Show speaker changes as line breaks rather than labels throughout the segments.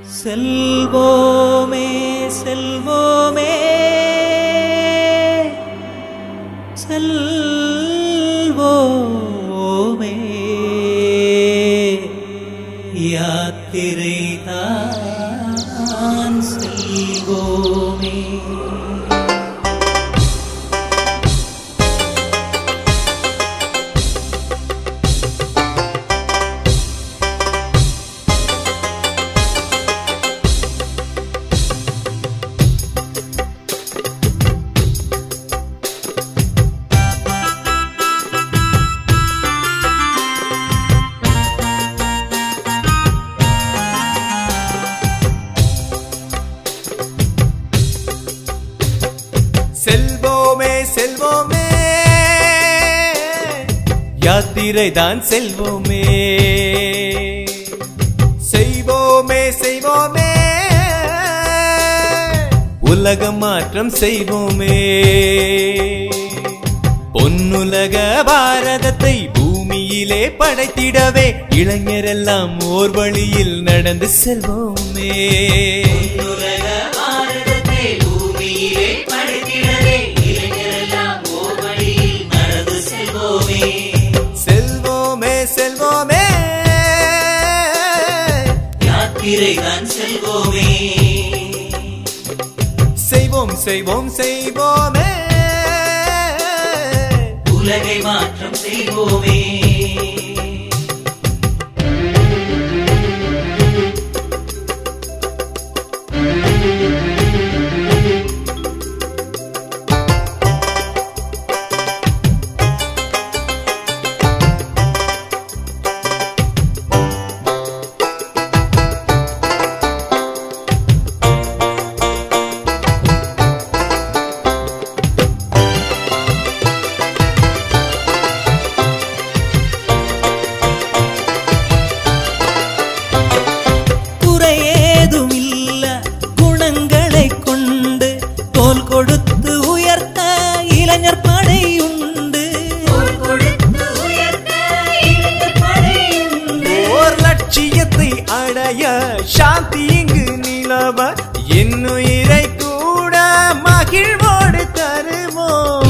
செல்வோமே செல்வோமே செல்வோமே யாத்திரை தான் செல்வோமே
செல்வோமே செல்வோமே யாத்திரை தான் செல்வோமே செய்வோமே செய்வோமே உலக மாற்றம் செய்வோமே பொன்னுலக பாரதத்தை பூமியிலே படைத்திடவே இளைஞரெல்லாம் ஓர் வழியில் நடந்து செல்வோமே
உலக பாரதத்தை பூமியிலே படைத்திடவே இளைஞரெல்லாம் ஓர் வழியில் நடந்து செல்வோமே
செல்வோமே செல்வோமே
யாத்திரை தான் செல்வோமே
செய்வோம் செய்வோம் செய்வோமே
உலகை மாற்றம் செய்வோமே குறையேதும் இல்ல குணங்களை கொண்டு தோல் கொடுத்து உயர்த்த இளைஞர் படையுண்டு
ஓர் லட்சியத்தை அடைய சாந்தி இங்கு நிலவ என்னுயிரை கூட மகிழ்வோடு தருவோம்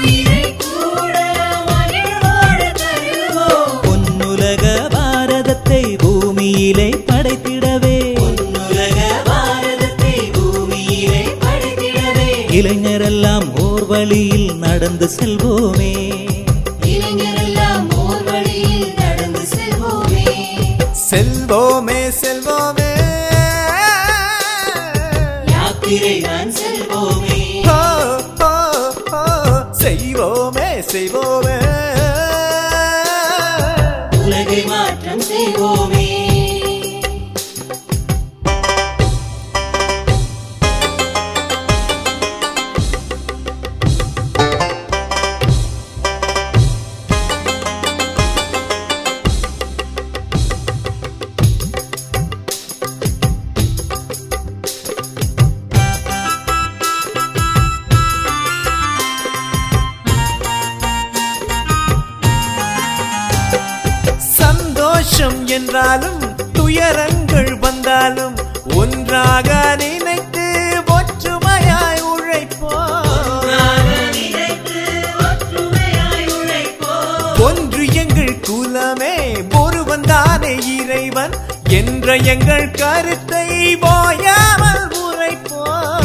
பொன்னுலக பாரதத்தை பூமியிலே படைத்திடவே பொன்னுலக பாரதத்தை பூமியிலே படைத்திடவே இளைஞரெல்லாம் ஓர் வழியில் நடந்து செல்வோமே
இளைஞரெல்லாம் ஓர் வழியில் நடந்து செல்வோமே
செல்வோமே செல்வோமே
யாத்திரை தான் செல்வோமே
ஓ, ஓ, ஓ, செய்வோமே செய்வோமே
உலகை மாற்றம் செய்வோமே
சந்தோஷம் என்றாலும் துயரங்கள் வந்தாலும் ஒன்றாக நினைத்து ஒற்றுமையாய் உழைப்போம் ஒன்று எங்கள் குலமே ஒருவன் தானே இறைவன் என்ற எங்கள் கருத்தை போயாமல் உரைப்போம்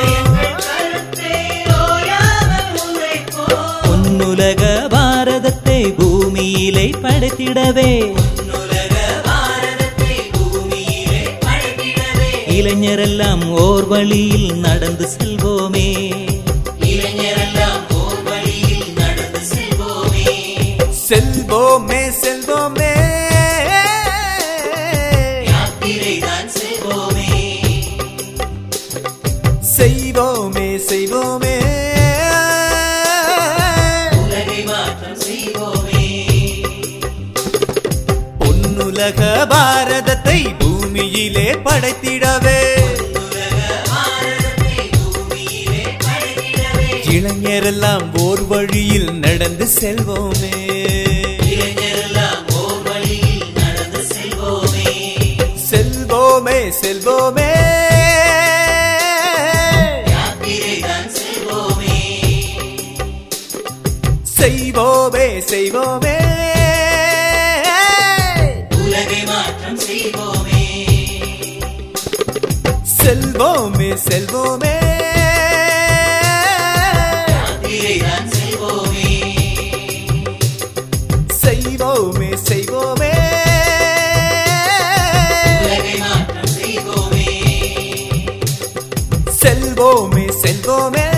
பொன்னுலக பாரதத்தை பூமியிலே படைத்திடவே இளைஞரெல்லாம் ஓர் வழியில் நடந்து செல்வோமே இளைஞரெல்லாம் ஓர் வழியில் நடந்து செல்வோமே
செல்வோமே செல்வோமே
யாத்திரை தான் செல்வோமே
செய்வோமே செய்வோமே
உலகை மாற்றம் செய்வோமே
பொன்னுலக பாரதத்தை பூமியிலே படைத்திடவே இளைஞரெல்லாம் ஓர் வழியில் நடந்து செல்வோமே
இளைஞரெல்லாம் ஓர் வழியில் நடந்து செல்வோமே
செல்வோமே செல்வோமே
யாத்திரைதான் செல்வோமே
செய்வோமே செய்வோமே
உலகை மாற்றம் செய்வோமே
செல்வோமே செல்வோமே
யாத்திரைதான் செல்வோமே
செய்வோமே செய்வோமே
உலகை மாற்றம் செய்வோமே
செல்வோமே செல்வோமே